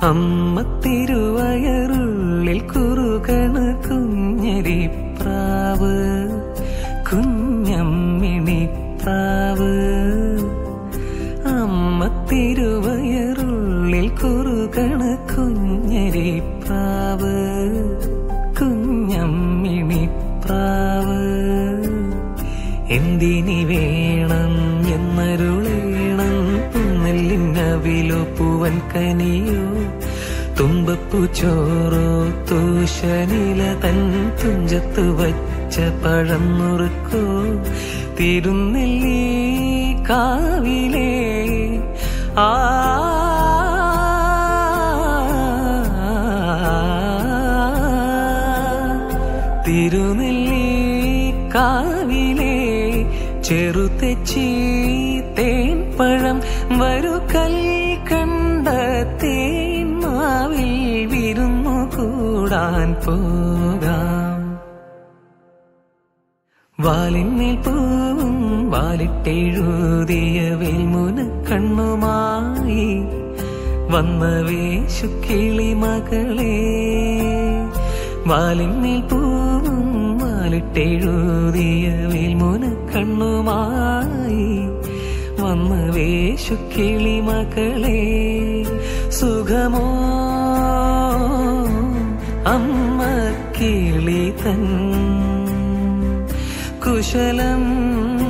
അമ്മ തിരുവയറുള്ളിൽ കുറുകണ കുഞ്ഞരിപ്രാവ് കുഞ്ഞമ്മിണിപ്രാവ് അമ്മ തിരുവയറുള്ളിൽ കുറുകണ കുഞ്ഞരിപ്രാവ് കുഞ്ഞമ്മിണിപ്രാവ് എന്തിനി വേണം എന്നരുളേണം പുന്നല്ലിന്നവിലോ പൂവൻ കനിയോ തുമ്പപ്പൂ ചോറോ തൂശനില തൻ തുഞ്ചത്ത് വച്ച പഴം നുറുക്കോ തിരുനെല്ലി കാവിലേ ആ തിരുനെല്ലി കാവിലെ ചെറുതെച്ചി തേൻ പഴം വരു കൽ കണ്ട തേൻ മാവിൽ വിരുന്നു കൂടാൻ പോകാം വാലിന്മേൽ പൂവും വാലിട്ടെഴുതിയ വേൽമുന കണ്ണുമായി വന്ന വേശുക്കിളി മകളെ വാലിന്മേൽ പൂവും വാലിട്ടെഴുതിയ വേൽമുന കണ്ണുമായി വന്ന വേശുക്കിളി മകളെ സുഖമോ അമ്മ കിളി തൻ കുശലം